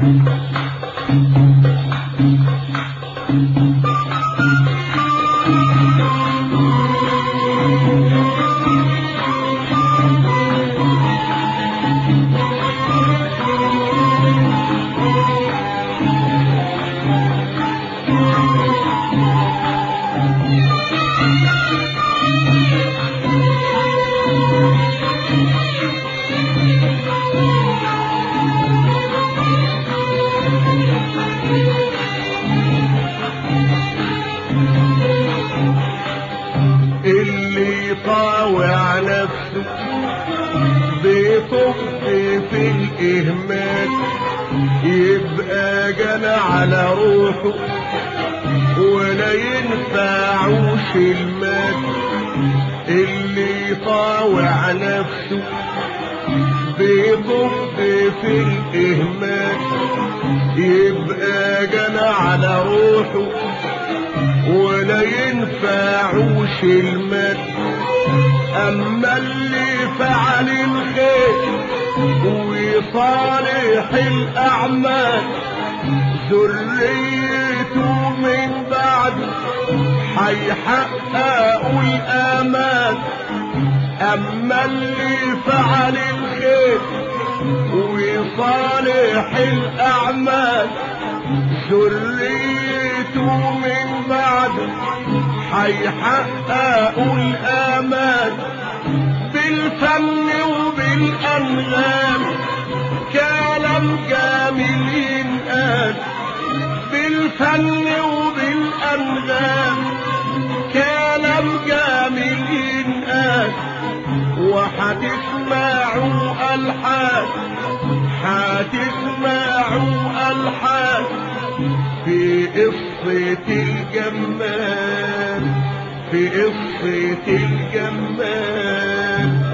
اللي يطاوع نفسه بيطب في الإهمال يبقى جنى على روحه ولا ينفعوش المال اللي يطاوع نفسه بيطب في الإهمال يبقى جنى على روحه ولا ينفعوش المال اما اللي فعل الخير وصالح الاعمال ذريته من بعد حيحققوا الامان اما اللي فعل الخير وصالح الاعمال ذريته من بعد حيحققوا الآمال بالفن وبالأنغام كلام جميل ينقال بالفن وبالأنغام كلام جميل ينقال وحتسمعوا ألحان حتسمعوا ألحان في قصة الجمال في قصة الجمال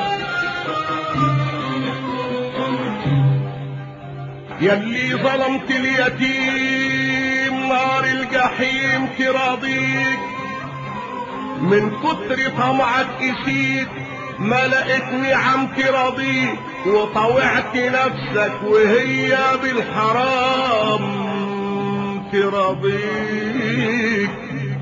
يلي ظلمت اليتيم نار الجحيم تراضيك من كتر طمعك قسيت ما لقيت نعم تراضيك وطوعت نفسك وهي بالحرام تراضيك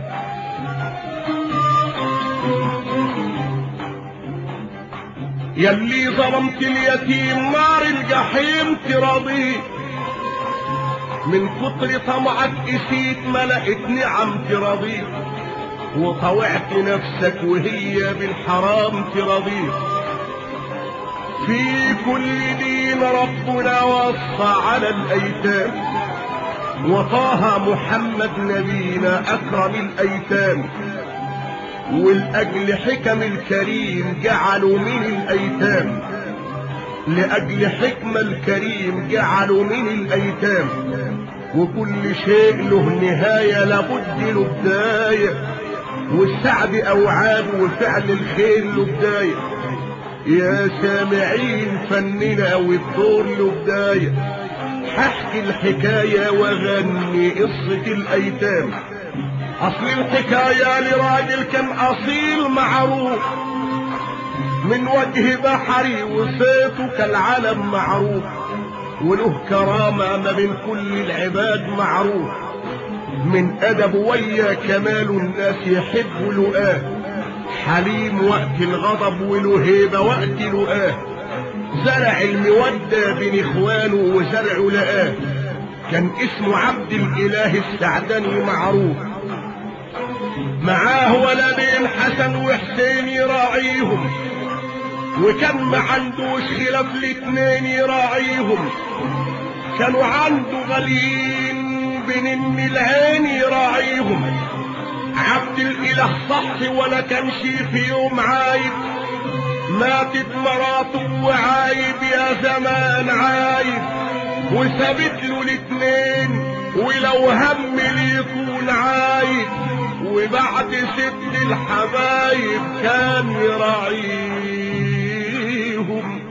يلي ظلمت اليتيم نار الجحيم تراضيك من كتر طمعك قسيت ما لقيت نعم تراضيك وطوعت نفسك وهي بالحرام تراضيك في كل دين ربنا وصى على الايتام وطه محمد نبينا اكرم الايتام والاجل حكم الكريم جعلوا من الايتام لاجل حكم الكريم جعلوا من الايتام وكل شيء له نهايه لابد له بدايه والسعد اوعاد وفعل الخير له بدايه يا سامعين فننا والدور له بدايه هحكي الحكايه واغني قصه الايتام اصل الحكايه لراجل كان اصيل معروف من وجه بحري وصيته كالعلم معروف وله كرامه ما بين كل العباد معروف من ادب ويا كمال الناس يحبوا لقاه حليم وقت الغضب وله هيبه وقت لقاه زرع المودة بين اخوانه وزرعه لقاه كان اسمه عبد الاله السعدني معروف معاه ولدين حسن وحسين يراعيهم وكان ما عندوش خلاف الاتنين يراعيهم كانوا عنده غاليين بين ان العين يراعيهم عبد الاله صح ولا كانش في يوم عايب ماتت مراته وعايب يا زمان عايب وسابت له الاتنين ولو هم ليكون عايب وبعد ست الحبايب كان يراعيهم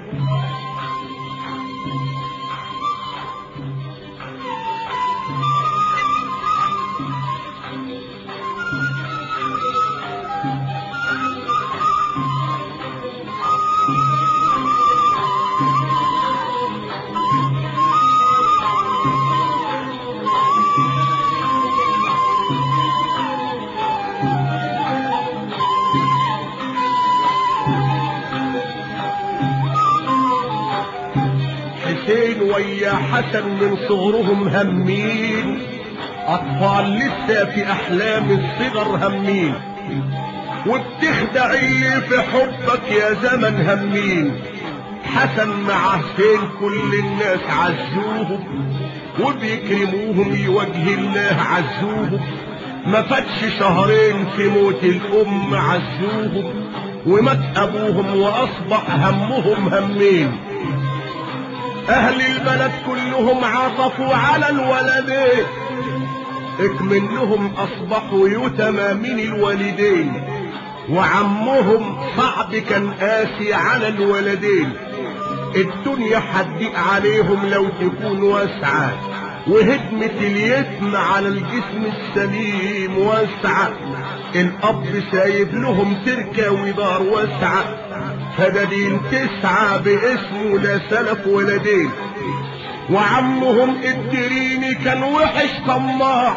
ويا حسن من صغرهم همين اطفال لسه في احلام الصغر همين وبتخدع اللي في حبك يا زمن همين حسن مع حسين كل الناس عزوهم وبيكرموهم لوجه الله عزوهم ما فاتش شهرين في موت الام عزوهم ومات ابوهم واصبح همهم همين اهل البلد كلهم عطفوا على الولدين اكمنهم اصبحوا يتمى من الوالدين وعمهم صعب كان قاسي على الولدين الدنيا حدق عليهم لو تكون واسعة وهدمة اليتم على الجسم السليم واسعة الأب سايب لهم تركة ودار واسعة فدادين تسعة باسمه لا سلف ولدين وعمهم الدريني كان وحش طماع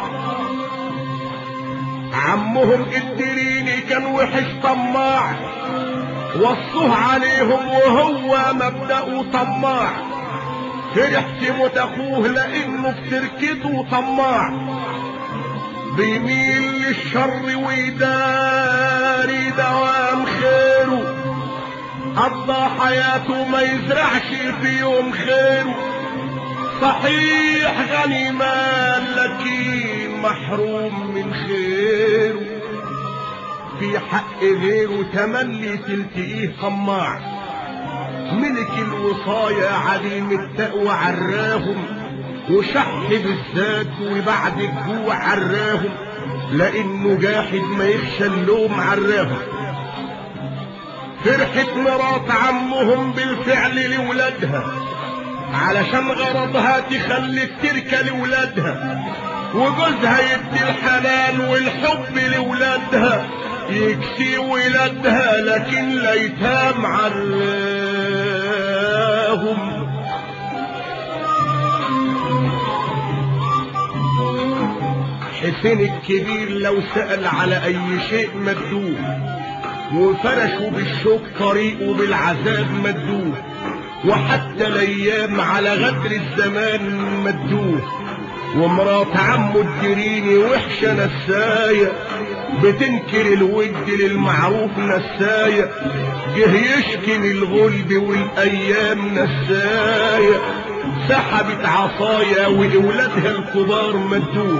عمهم الدريني كان وحش طماع وصوه عليهم وهو مبدأه طماع فرح تموت اخوه لانه في تركته طماع بيميل للشر ويداري دوام خيره قضى حياته ما يزرعش في يوم خيره صحيح غني مال لكن محروم من خيره في حق غيره تملي تلتقيه طماع ملك الوصايا عديم التقوى عراهم وشح بالذات وبعد الجوع عراهم لانه جاحد ما يخشى اللوم عراهم فرحة مرات عمهم بالفعل لولادها علشان غرضها تخلي التركة لولادها وجوزها يدي الحنان والحب لولادها يكسي ولادها لكن ليتام عراهم حسين الكبير لو سأل على أي شيء مدوه وفرشوا بالشوك طريقه بالعذاب مدوه وحتى الايام على غدر الزمان مدوه ومرات عمه الدريني وحشة نساية بتنكر الود للمعروف نساية جه يشكي من الغلب والايام نساية سحبت عصايا واولادها الكبار مدوه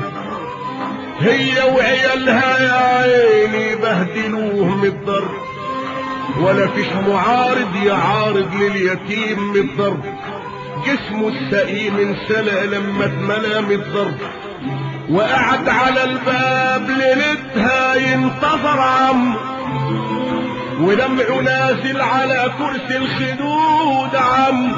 هي وعيالها يا عيني بهدلوه من الضرب ولا فيش معارض يعارض لليتيم من الضرب جسمه السقيم انسلى لما اتملى من الضرب وقعد على الباب ليلتها ينتظر عمه ودمعه نازل على كرسي الخدود عمه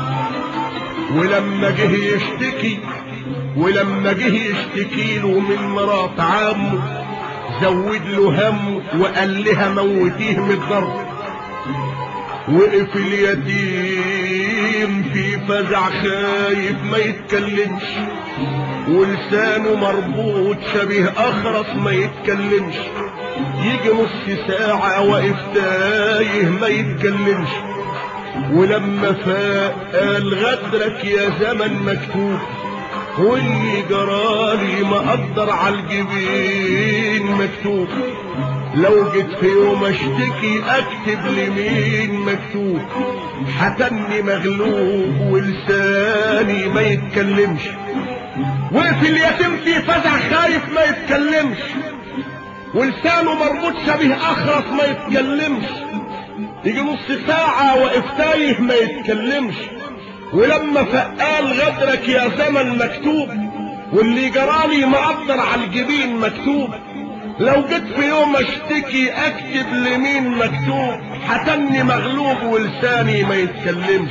ولما جه يشتكي ولما جه يشتكي له من مرات عمه زود له هم وقال لها موتيه من الضرب وقف اليتيم في فزع خايف ما يتكلمش ولسانه مربوط شبيه اخرس ما يتكلمش يجي نص ساعة واقف تايه ما يتكلمش ولما فاق قال غدرك يا زمن مكتوب واللي جرالي ما اقدر على الجبين مكتوب لو جيت في يوم اشتكي اكتب لمين مكتوب حتني مغلوب ولساني ما يتكلمش وقف اليتيم في فزع خايف ما يتكلمش ولسانه مربوط شبيه اخرس ما يتكلمش يجي نص ساعة واقف تايه ما يتكلمش ولما فقال غدرك يا زمن مكتوب واللي جرالي ما اقدر على الجبين مكتوب لو جيت في يوم اشتكي اكتب لمين مكتوب حتني مغلوب ولساني ما يتكلمش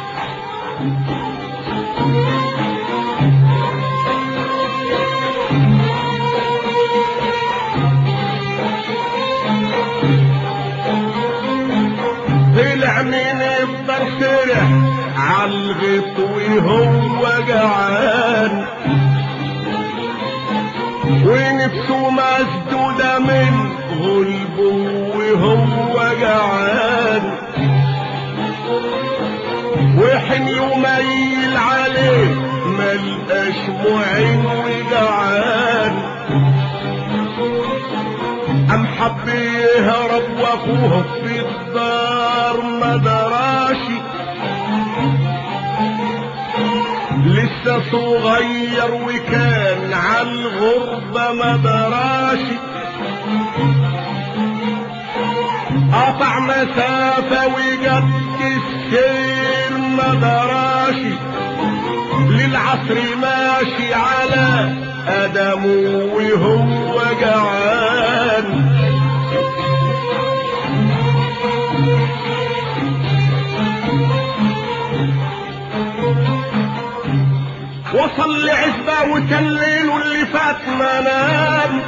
طلع من يفضل سرح عالغط وهو جعان ونفسه مسدودة من غلبه وهو جعان وحمي وميل عليه اخوه في الدار ما دراشي لسه صغير وكان على الغربة ما دراشي قطع مسافة وجد السير ما دراشي للعصر ماشي على قدمه وهو جعان وصل لعزبة وكان ليله اللي فات ما نام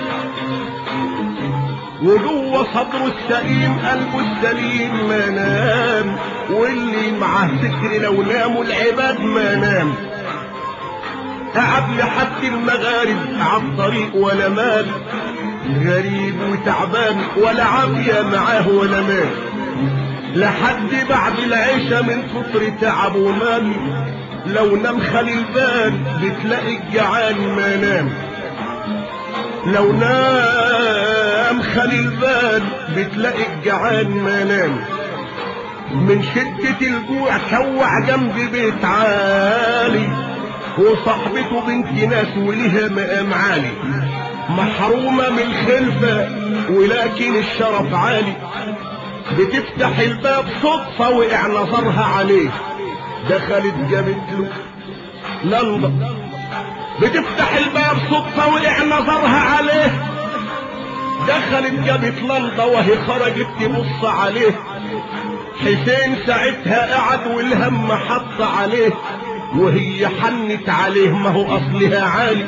وجوه صدره السليم قلبه السليم ما نام واللي معاه سكر لو ناموا العباد ما نام قعد لحد المغارب على الطريق ولا مال غريب وتعبان ولا عافية معاه ولا مال لحد بعد العشاء من كتر تعب ومال لو نام خلي البال بتلاقي الجعان ما نام لو نام خلي البال بتلاقي الجعان ما نام من شدة الجوع كوع جنب بيت عالي وصاحبته بنت ناس وليها مقام عالي محرومة من الخلفة ولكن الشرف عالي بتفتح الباب صدفة وقع نظرها عليه دخلت جابت له لنضة بتفتح الباب صدفة وقع نظرها عليه دخلت جابت لنضة وهي خرجت تبص عليه حسين ساعتها قعد والهم حط عليه وهي حنت عليه ما هو اصلها عالي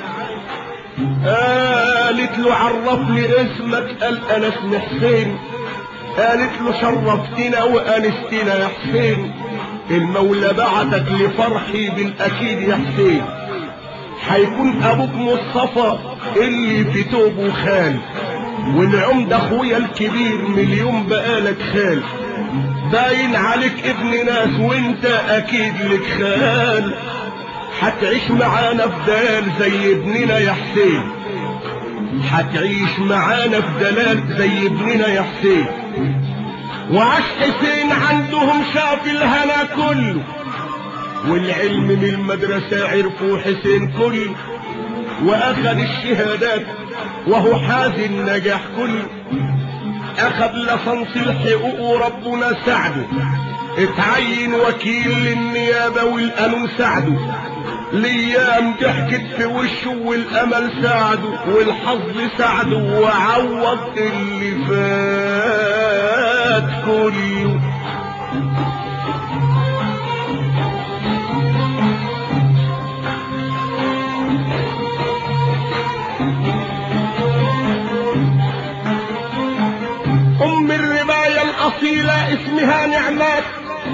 قالت له عرفني اسمك قال انا اسمي حسين قالت له شرفتنا وانستنا يا حسين المولى بعتك لفرحي بالاكيد يا حسين حيكون ابوك مصطفى اللي في توبه خال والعمده اخويا الكبير مليون بقالك خال باين عليك ابن ناس وانت اكيد لك خال هتعيش معانا في دلال زي ابننا يا حسين هتعيش معانا في دلال زي ابننا يا حسين وعاش حسين عندهم شاف الهنا كله والعلم من المدرسة عرفوا حسين كله واخذ الشهادات وهو حازي النجاح كله اخذ لصنص الحقوق وربنا ساعده اتعين وكيل للنيابة والقانون ساعده الايام ضحكت في وشه والامل ساعده والحظ ساعده وعوض اللي فات كله ام الرباية الاصيلة اسمها نعمات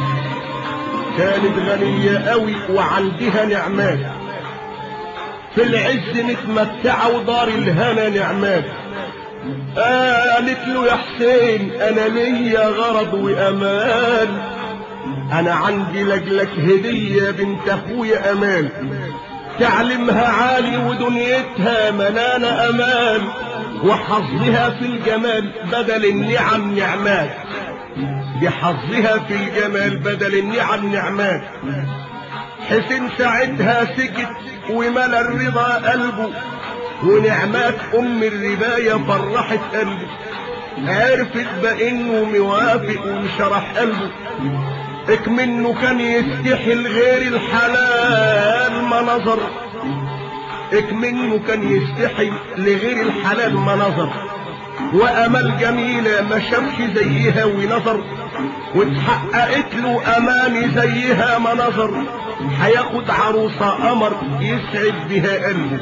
كانت غنية قوي وعندها نعمات في العز متمتعة ودار الهنا نعمات قالت له يا حسين انا ليا غرض وامان انا عندي لجلك هدية بنت اخويا امان تعلمها عالي ودنيتها ملانة امان وحظها في الجمال بدل النعم نعمات بحظها في الجمال بدل النعم نعمات حسين ساعتها سكت وملا الرضا قلبه ونعمات ام الرباية فرحت قلبه عرفت بانه موافق وشرح قلبه اكمنه كان يستحي الغير الحلال ما نظر اكمنه كان يستحي لغير الحلال ما نظر وامل جميلة ما شافش زيها ونظر واتحققت له اماني زيها ما نظر هياخد عروسة قمر يسعد بها قلبه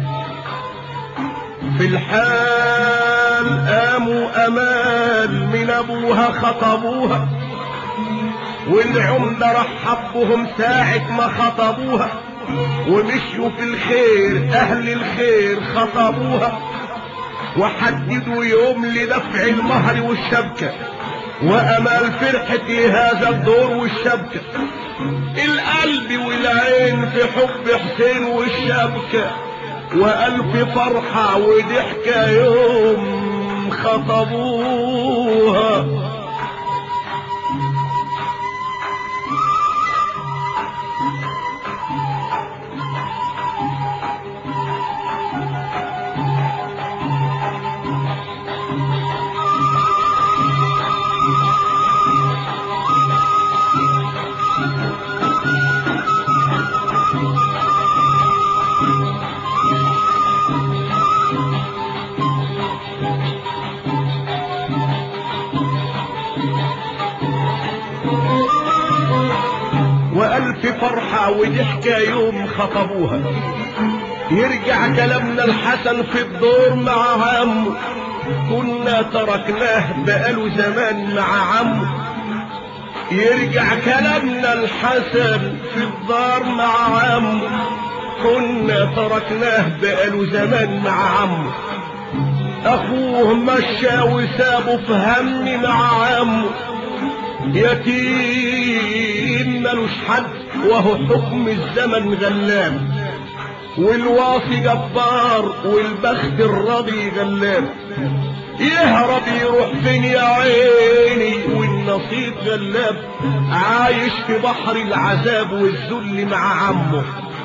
في الحال قاموا امال من ابوها خطبوها والعمدة رحب بهم ساعة ما خطبوها ومشوا في الخير اهل الخير خطبوها وحددوا يوم لدفع المهر والشبكة وامال فرحت لهذا الدور والشبكة القلب والعين في حب حسين والشبكة والف فرحة وضحكة يوم خطبوها وألف فرحة وضحكة يوم خطبوها يرجع كلامنا الحسن في الدور مع عمه كنا تركناه بقاله زمان مع عمه يرجع كلامنا الحسن في الدار مع عمه كنا تركناه بقاله زمان مع عمه اخوه مشى وسابه في هم مع عمه يتيم ملوش حد وهو حكم الزمن غلام والواصي جبار والبخت الراضي غلام يهرب يروح فين يا عيني والنصيب غلاب عايش في بحر العذاب والذل مع عمه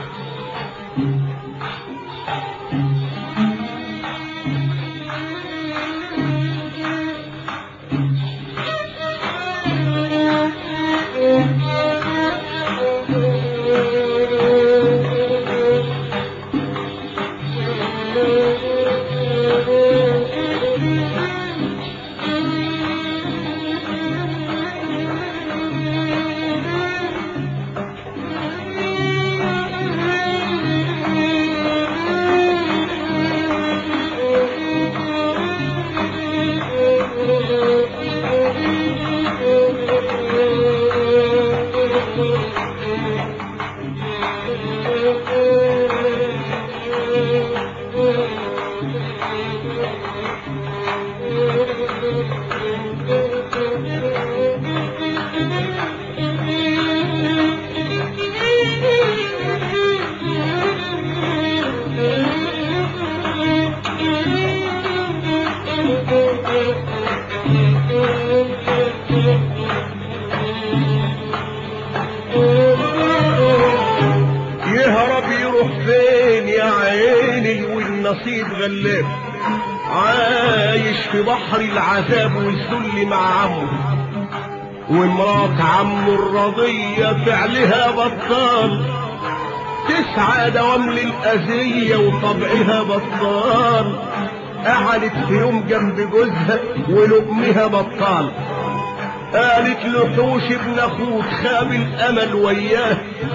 يهرب يروح فين يا عيني والنصيب غلاب عايش في بحر العذاب والذل مع عمه ومرات عمه الرضية فعلها بطال تسعى دوام للأذية وطبعها بطال قعدت في يوم جنب جوزها ولقمها بطال قالت له حوش ابن اخوك خاب الامل وياه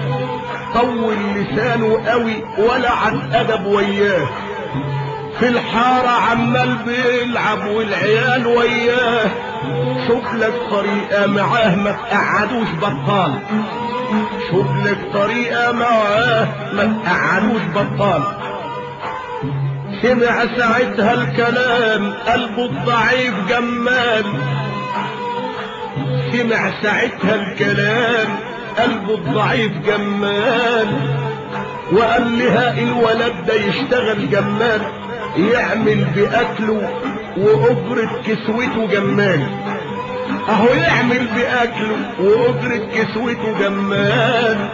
طول لسانه قوي ولعت ادب وياه في الحارة عمال بيلعب والعيال وياه شوف لك طريقة معاه ما تقعدوش بطال شوف لك طريقة معاه ما تقعدوش بطال سمع ساعتها الكلام قلبه الضعيف جمال سمع ساعتها الكلام قلبه الضعيف جمال وقال لها الولد ده يشتغل جمال يعمل بأكله وأجرة كسوته جمال اهو يعمل بأكله وأجرة كسوته جمال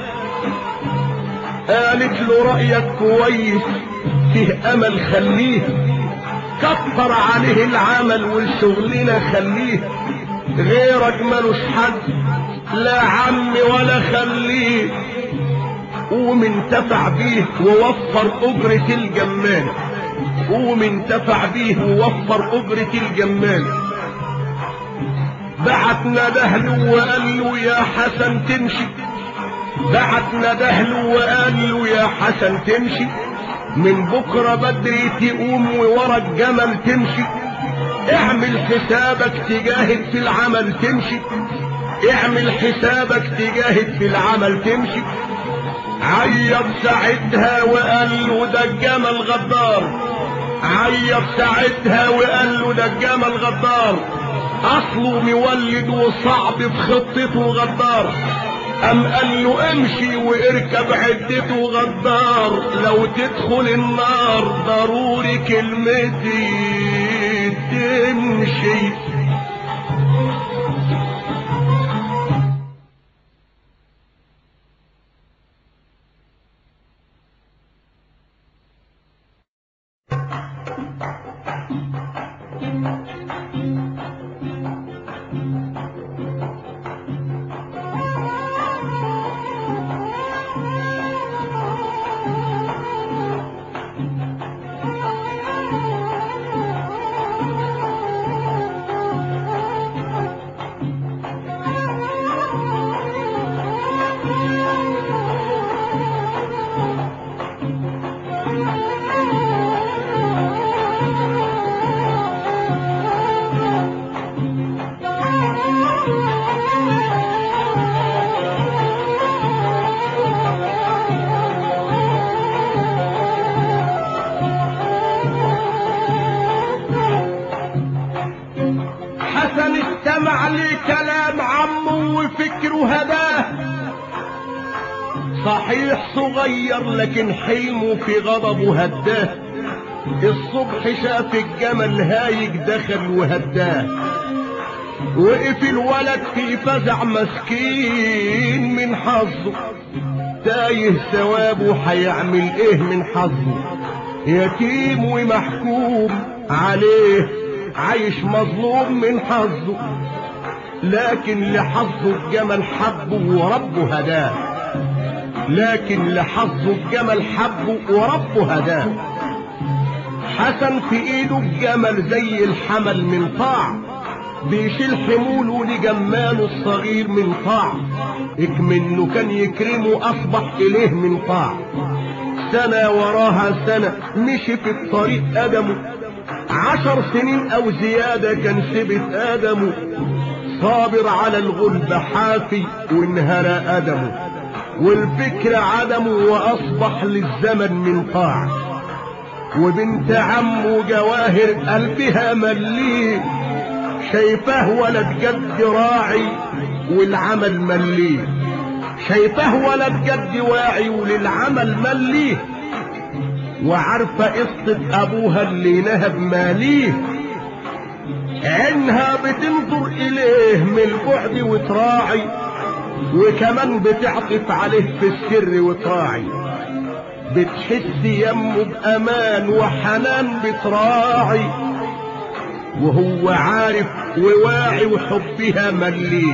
قالت له رأيك كويس فيه أمل خليه كتر عليه العمل والشغلنا خليه غيرك ملوش حد لا عم ولا خليه قوم انتفع بيه ووفر أجرة الجمال قوم انتفع بيه ووفر أجرة الجمال بعت نده له وقال له يا حسن تمشي بعت نده له وقال له يا حسن تمشي من بكرة بدري تقوم وورا الجمل تمشي اعمل حسابك تجاهد في العمل تمشي اعمل حسابك تجاهد في العمل تمشي عيط ساعتها وقال له ده الجمل غدار عيط ساعتها وقال له ده الجمل غدار اصله مولد وصعب في خطته غدار ام قال له امشي واركب عدته غدار لو تدخل النار ضروري كلمتين تمشي حسن استمع لكلام عمه وفكره هداه صحيح صغير لكن حلمه في غضبه هداه الصبح شاف الجمل هايج دخل وهداه وقف الولد في فزع مسكين من حظه تايه ثوابه هيعمل ايه من حظه يتيم ومحكوم عليه عايش مظلوم من حظه لكن لحظه الجمل حبه وربه هداه لكن لحظه الجمل حبه وربه هداه حسن في ايده الجمل زي الحمل من طاع بيشيل حموله لجماله الصغير من طاع اكمنه كان يكرمه اصبح اليه من طاع سنة وراها سنة مشي في الطريق ادمه عشر سنين او زيادة كان سبت ادمه صابر على الغلب حافي وانهرى ادمه والفكر عدمه واصبح للزمن من طاع وبنت عمه جواهر قلبها مليه شايفاه ولد جد راعي والعمل مليه شايفاه ولد جد واعي وللعمل مليه وعارفة قصة أبوها اللي نهب ماليه عينها بتنظر إليه من البعد وتراعي وكمان بتعطف عليه في السر وتراعي بتحس يمه بأمان وحنان بتراعي وهو عارف وواعي وحبها مليه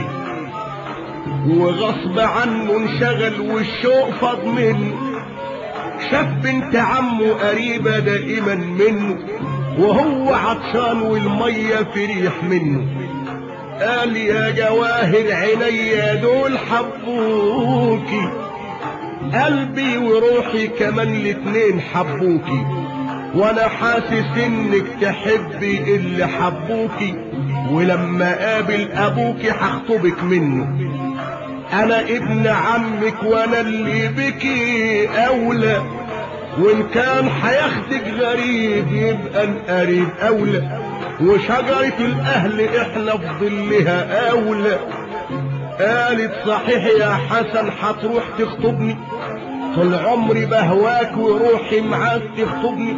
وغصب عنه انشغل والشوق فاض منه شاف بنت عمه قريبة دائما منه وهو عطشان والمية في ريح منه قال يا جواهر عينيا دول حبوكي قلبي وروحي كمان الاتنين حبوكي وانا حاسس انك تحبي اللي حبوكي ولما قابل ابوكي هخطبك منه انا ابن عمك وانا اللي بكي اولى وان كان هياخدك غريب يبقى القريب اولى وشجرة الاهل احنا في ظلها اولى قالت صحيح يا حسن هتروح تخطبني طول عمري بهواك وروحي معاك تخطبني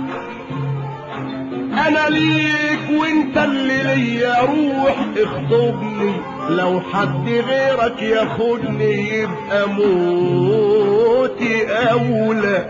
انا ليك وانت اللي ليا روح اخطبني لو حد غيرك ياخدني يبقى موتي اولى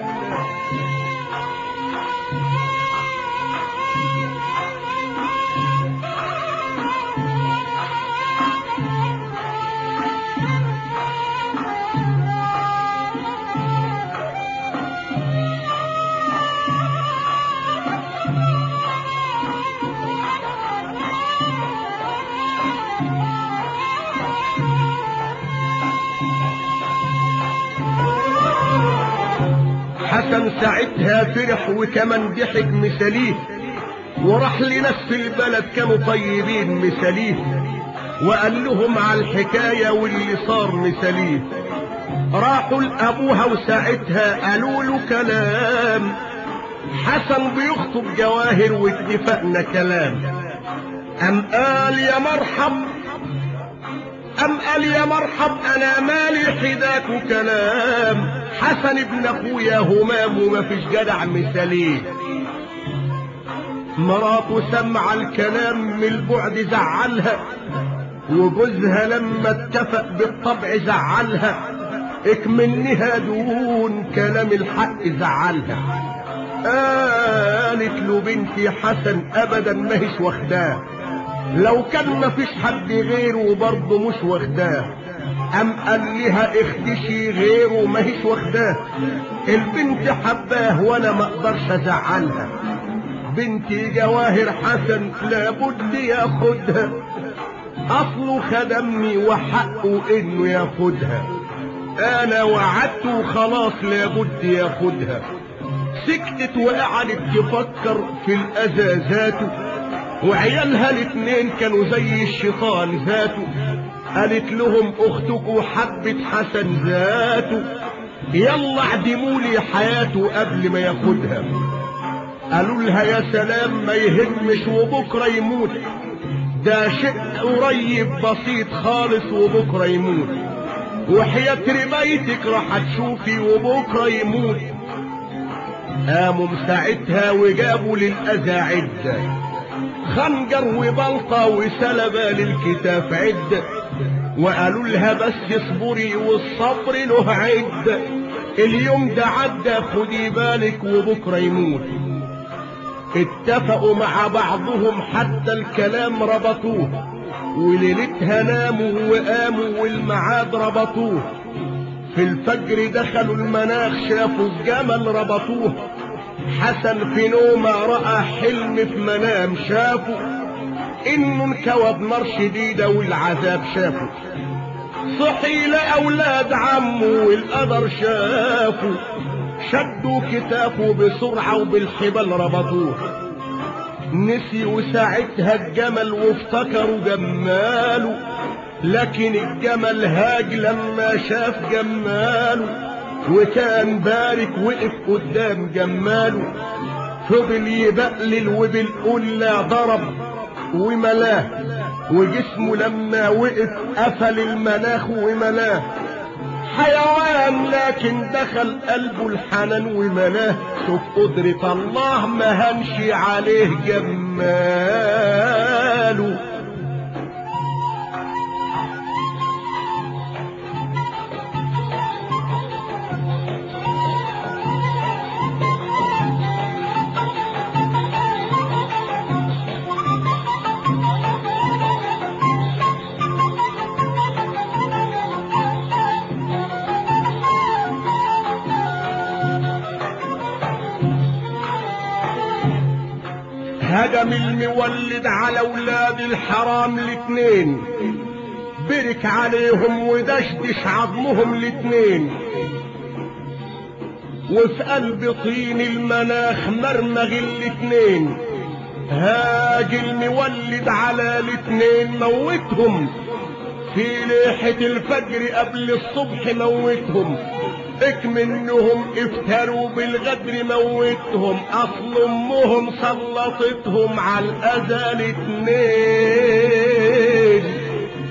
حسن ساعتها فرح وكمان ضحك مثاليه وراح لناس في البلد كانوا طيبين مثاليه وقال لهم على الحكاية واللي صار مثاليه راحوا لأبوها وساعتها قالوا له كلام حسن بيخطب جواهر واتفقنا كلام أم قال يا مرحب أم قال يا مرحب أنا مالي حداك كلام حسن ابن أخويا همام وما فيش جدع مثاليه مراته سمع الكلام من البعد زعلها وجوزها لما اتفق بالطبع زعلها اكمنها دون كلام الحق زعلها قالت له بنتي حسن ابدا ما هيش واخداه لو كان ما فيش حد غيره برضه مش واخداه ام قال لها اختشي غيره ما هيش واخداه البنت حباه وانا ما اقدرش ازعلها بنتي جواهر حسن لابد ياخدها اصله خدمني وحقه انه ياخدها انا وعدته خلاص لابد ياخدها سكتت وقعدت تفكر في الاذى ذاته وعيالها الاتنين كانوا زي الشيطان ذاته قالت لهم اختك وحبت حسن ذاته يلا اعدمولي حياته قبل ما ياخدها قالوا لها يا سلام ما يهمش وبكره يموت ده شيء قريب بسيط خالص وبكره يموت وحياة ربايتك راح تشوفي وبكره يموت قاموا مساعتها وجابوا للأذى عدة خنجر وبلطة وسلبة للكتاف عدة وقالوا لها بس اصبري والصبر له عدة اليوم ده عدى خدي بالك وبكرة يموت اتفقوا مع بعضهم حتى الكلام ربطوه وليلتها ناموا وقاموا والمعاد ربطوه في الفجر دخلوا المناخ شافوا الجمل ربطوه حسن في نومه رأى حلم في منام شافه انه انكوى بنار شديدة والعذاب شافه صحي لأولاد عمه والقدر شافه شدوا كتافه بسرعة وبالحبل ربطوه نسيوا ساعتها الجمل وافتكروا جماله لكن الجمل هاج لما شاف جماله وكان بارك وقف قدام جماله فضل يبقلل وبالقلة ضرب وملاه وجسمه لما وقف قفل المناخ وملاه حيوان لكن دخل قلبه الحنان وملاه شوف قدرة الله ما هنشي عليه جماله هجم المولد على اولاد الحرام الاتنين برك عليهم ودشدش عظمهم الاتنين وفي قلب طين المناخ مرمغ الاتنين هاج المولد على الاتنين موتهم في ليحة الفجر قبل الصبح موتهم اكمنهم افتروا بالغدر موتهم اصل امهم سلطتهم على الاذى الاتنين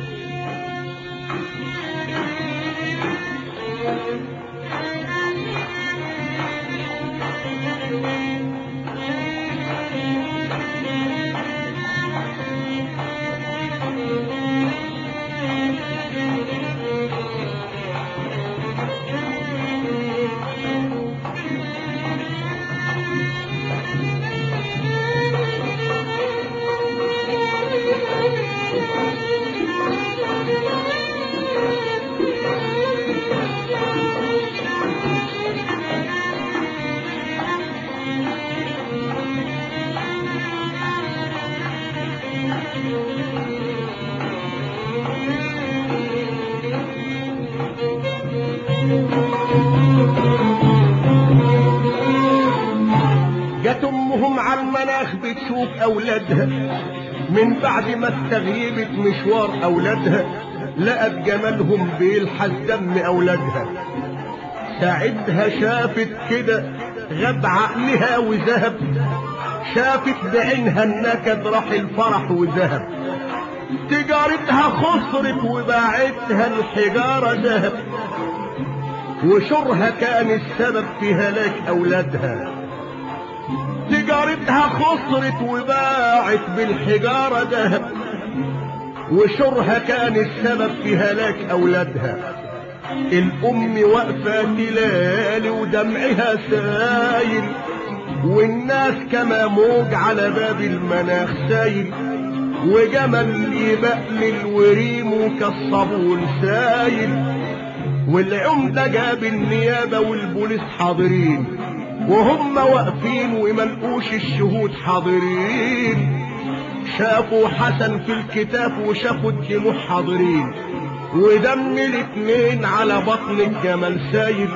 جت امهم على المناخ بتشوف اولادها من بعد ما استغيبت مشوار اولادها لقت جمالهم بيلحس دم اولادها ساعتها شافت كده غاب عقلها وذهب شافت بعينها النكد راح الفرح وذهب تجارتها خسرت وباعتها الحجارة ذهب وشرها كان السبب في هلاك أولادها تجارتها خسرت وباعت بالحجارة دهب وشرها كان السبب في هلاك أولادها الأم واقفة تلالي ودمعها سايل والناس كما موج على باب المناخ سايل وجمل يبقلل وريمه كالصابون سايل والعمدة جاب النيابة والبوليس حاضرين وهم واقفين وملقوش الشهود حاضرين شافوا حسن في الكتاب وشافوا الدموع حاضرين ودم الاتنين على بطن الجمل سايل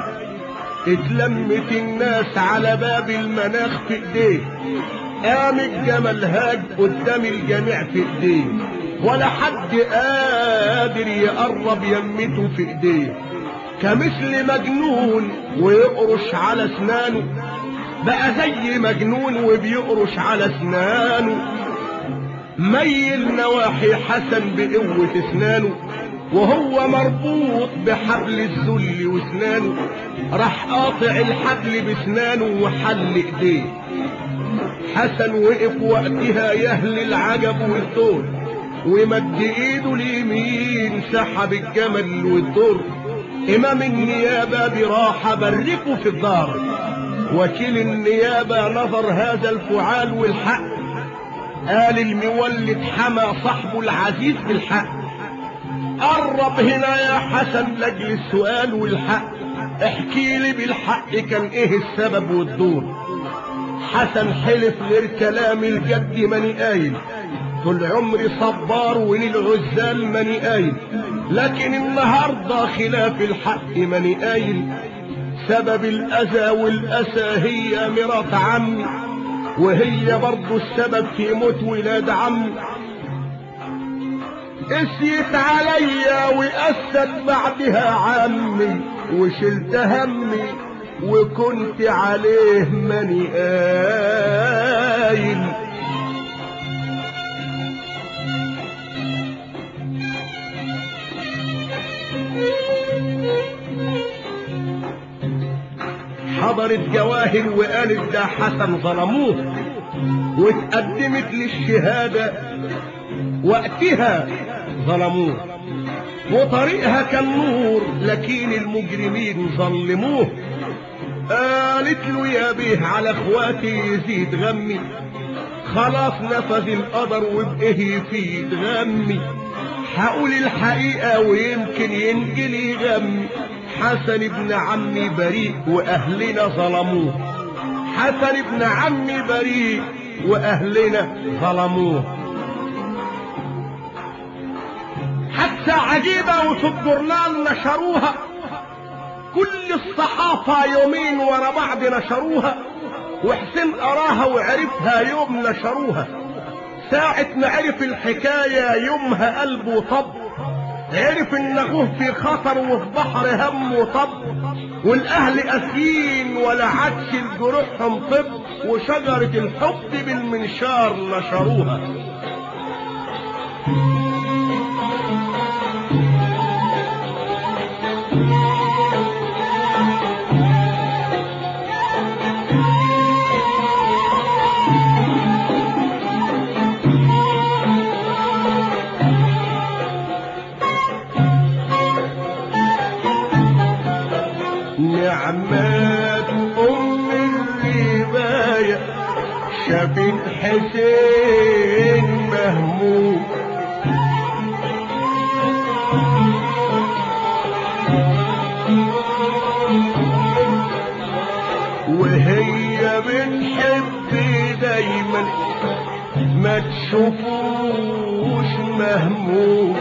اتلمت الناس على باب المناخ في ايديه قام الجمل هاج قدام الجميع في ايديه ولا حد قادر يقرب يمته في ايديه كمثل مجنون ويقرش على اسنانه بقى زي مجنون وبيقرش على اسنانه ميل نواحي حسن بقوة اسنانه وهو مربوط بحبل الذل واسنانه راح قاطع الحبل باسنانه وحل ايديه حسن وقف وقتها يهل العجب والدور ومد ايده اليمين سحب الجمل والدور امام النيابه براحه بركه في الدار وكيل النيابه نظر هذا الفعال والحق قال المولد حمى صاحبه العزيز بالحق قرب هنا يا حسن لاجل السؤال والحق احكي لي بالحق كان ايه السبب والدور حسن حلف غير كلام الجد ماني قايل طول عمري صبار وللعزال ماني قايل لكن النهارده خلاف الحق ماني قايل سبب الاذى والاسى هي مرات عمي وهي برضه السبب في موت ولاد عمي قسيت عليا وقست بعدها عمي وشلت همي وكنت عليه ماني قايل حضرت جواهر وقالت ده حسن ظلموه واتقدمت للشهادة وقتها ظلموه وطريقها كان نور لكن المجرمين ظلموه قالت له يا بيه على اخواتي يزيد غمي خلاص نفذ القدر وبإيه يفيد غمي هقول الحقيقة ويمكن ينجلي غمي حسن ابن عمي بريء وأهلنا ظلموه حسن ابن عمي بريء وأهلنا ظلموه حادثة عجيبة وفي الجورنال نشروها كل الصحافة يومين ورا بعض نشروها وحسين قراها وعرفها يوم نشروها ساعة ما عرف الحكاية يومها قلبه طب عرف ان اخوه في خطر وفي بحر هم وطب والاهل قاسيين ولا عادش لجروحهم طب وشجرة الحب بالمنشار نشروها نعمات ام الرباية شافت حسين مهموم وهي بتحب دايما ما تشوفوش مهموم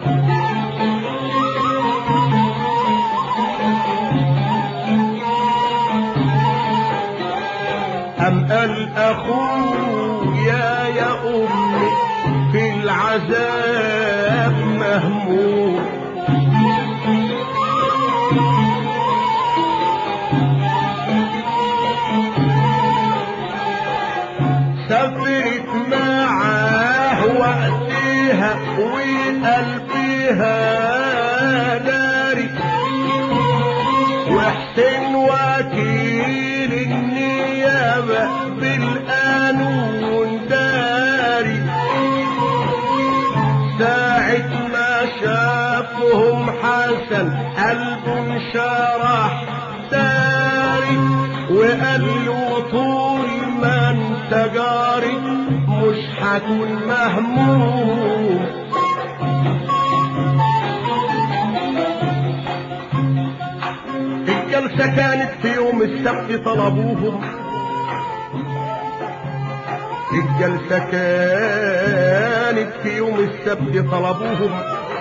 أم قال أخويا يا أمي في العذاب مهموم سافرت معاه وقتها وقلبها ناري وحسين وكيل النيابة النيابة بالقانون داري ساعة ما شافهم حسن قلبه انشرح داري وقال له طول ما انت جاري مش هكون مهموم الجلسة كانت في يوم السبت طلبوهم الجلسة كانت في يوم السبت طلبوهم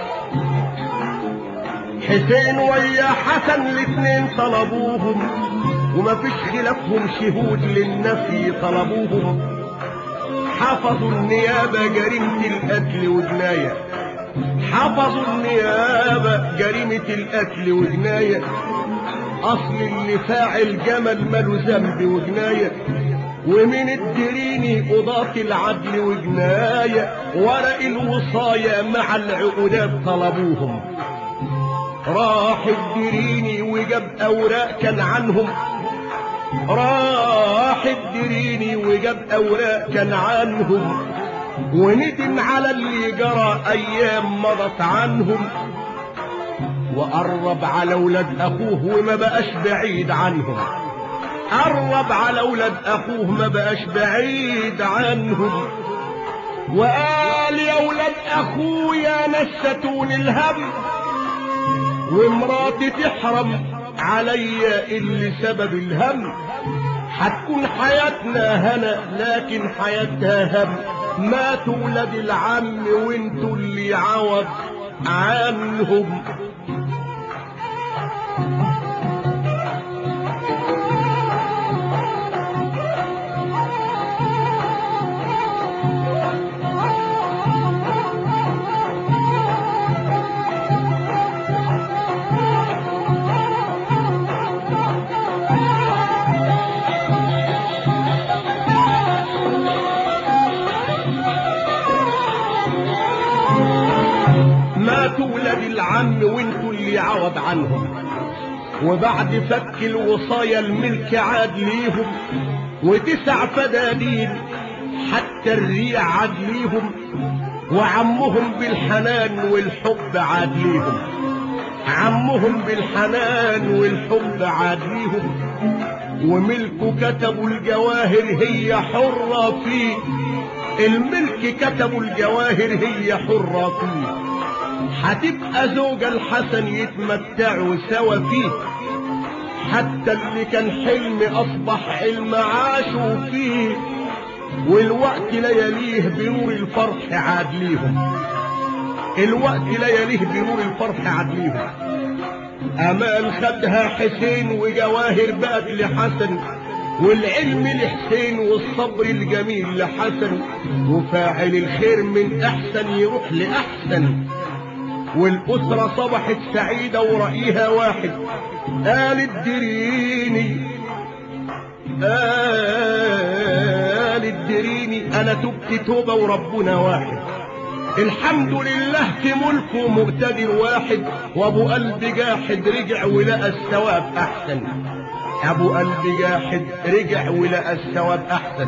حسين ويا حسن الاثنين طلبوهم وما فيش خلافهم شهود للنفي طلبوهم حفظوا النيابة جريمة القتل وجناية حفظوا النيابة جريمة القتل وجناية اصل اللي فاعل جمل ماله ذنب وجناية ومن الدريني قضاة العدل وجناية ورق الوصاية مع العقودات طلبوهم راح الدريني وجاب اوراق كان عنهم راح الدريني وجاب اوراق كان عنهم وندم على اللي جرى ايام مضت عنهم وقرب على ولاد اخوه وما بقاش بعيد عنهم قرب على ولاد اخوه ما بقاش بعيد عنهم وقال يا ولاد اخويا نستون الهم ومراتي تحرم عليا اللي سبب الهم هتكون حياتنا هنا لكن حياتها هم ماتوا ولاد العم وانتوا اللي عوض عنهم ماتوا ولاد العم وانتوا اللي عوض عنهم وبعد فك الوصايا الملك عاد ليهم وتسع فدادين حتى الريع عاد ليهم وعمهم بالحنان والحب عاد ليهم عمهم بالحنان والحب عاد ليهم وملكه كتبوا الجواهر هي حرة فيه الملك كتبوا الجواهر هي حرة فيه هتبقى زوجة الحسن يتمتعوا سوا فيه حتى اللي كان حلم اصبح حلم عاشوا فيه والوقت لياليه بنور الفرح عاد ليهم الوقت لياليه بنور الفرح عاد ليهم امان خدها حسين وجواهر بقت لحسن والعلم لحسين والصبر الجميل لحسن وفاعل الخير من احسن يروح لاحسن والأسرة صبحت سعيدة ورأيها واحد قال الدريني قال الدريني أنا تبت توبة وربنا واحد الحمد لله في ملكه مقتدر واحد وابو قلب جاحد رجع ولقى الثواب احسن ابو قلب جاحد رجع ولقى الثواب احسن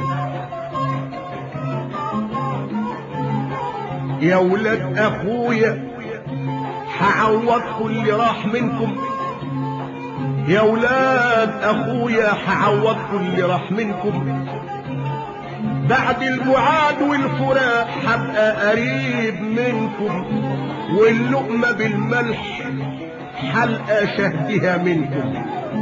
يا ولاد اخويا هعوضكم اللي راح منكم يا ولاد اخويا هعوضكم اللي راح منكم بعد البعاد والفراق هبقى قريب منكم واللقمة بالملح حلقة شهدها منكم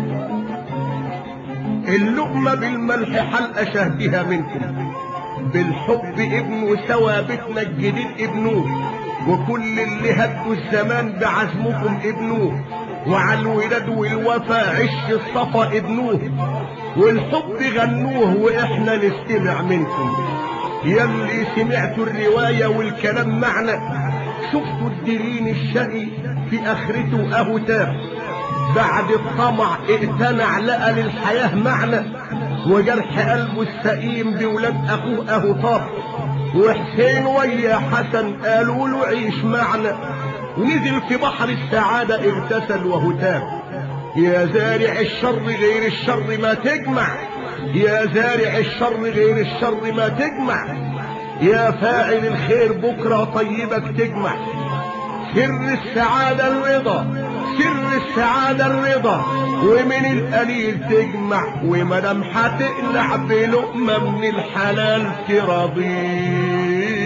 اللقمة بالملح حلقة شهدها منكم بالحب ابن ثوابتنا الجديد ابنوه وكل اللي هدوا الزمان بعزمكم ابنوه وعلى الولاد والوفا عش الصفا ابنوه والحب غنوه واحنا نستمع منكم يلي سمعتوا الرواية والكلام معنى شفتوا الدليل الشقي في اخرته اهو تاب بعد الطمع اقتنع لقى للحياة معنى وجرح قلبه السقيم بولاد اخوه اهو طاب وحسين ويا حسن قالوا له عيش معنا ونزل في بحر السعادة اغتسل وهو تاب يا زارع الشر غير الشر ما تجمع يا زارع الشر غير الشر ما تجمع يا فاعل الخير بكرة طيبك تجمع سر السعادة الرضا سر السعادة الرضا ومن القليل تجمع ومدام هتقلع بلقمة من الحلال ترضيه